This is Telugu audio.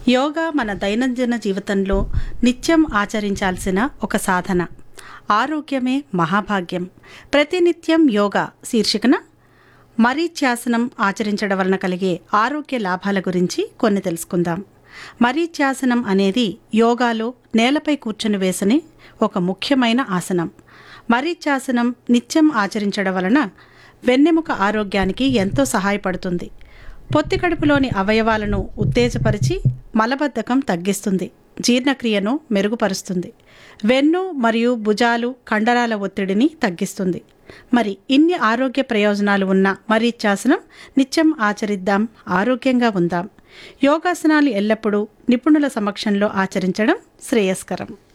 యోగా మన దైనందిన జీవితంలో నిత్యం ఆచరించాల్సిన ఒక సాధన ఆరోగ్యమే మహాభాగ్యం ప్రతినిత్యం యోగా శీర్షికన మరీచ్యాసనం ఆచరించడం వలన కలిగే ఆరోగ్య లాభాల గురించి కొన్ని తెలుసుకుందాం మరీచ్యాసనం అనేది యోగాలో నేలపై కూర్చుని వేసని ఒక ముఖ్యమైన ఆసనం మరీచ్యాసనం నిత్యం ఆచరించడం వలన వెన్నెముక ఆరోగ్యానికి ఎంతో సహాయపడుతుంది పొత్తి కడుపులోని అవయవాలను ఉత్తేజపరిచి మలబద్ధకం తగ్గిస్తుంది జీర్ణక్రియను మెరుగుపరుస్తుంది వెన్ను మరియు భుజాలు కండరాల ఒత్తిడిని తగ్గిస్తుంది మరి ఇన్ని ఆరోగ్య ప్రయోజనాలు ఉన్న మరీచ్యాసనం నిత్యం ఆచరిద్దాం ఆరోగ్యంగా ఉందాం యోగాసనాలు ఎల్లప్పుడూ నిపుణుల సమక్షంలో ఆచరించడం శ్రేయస్కరం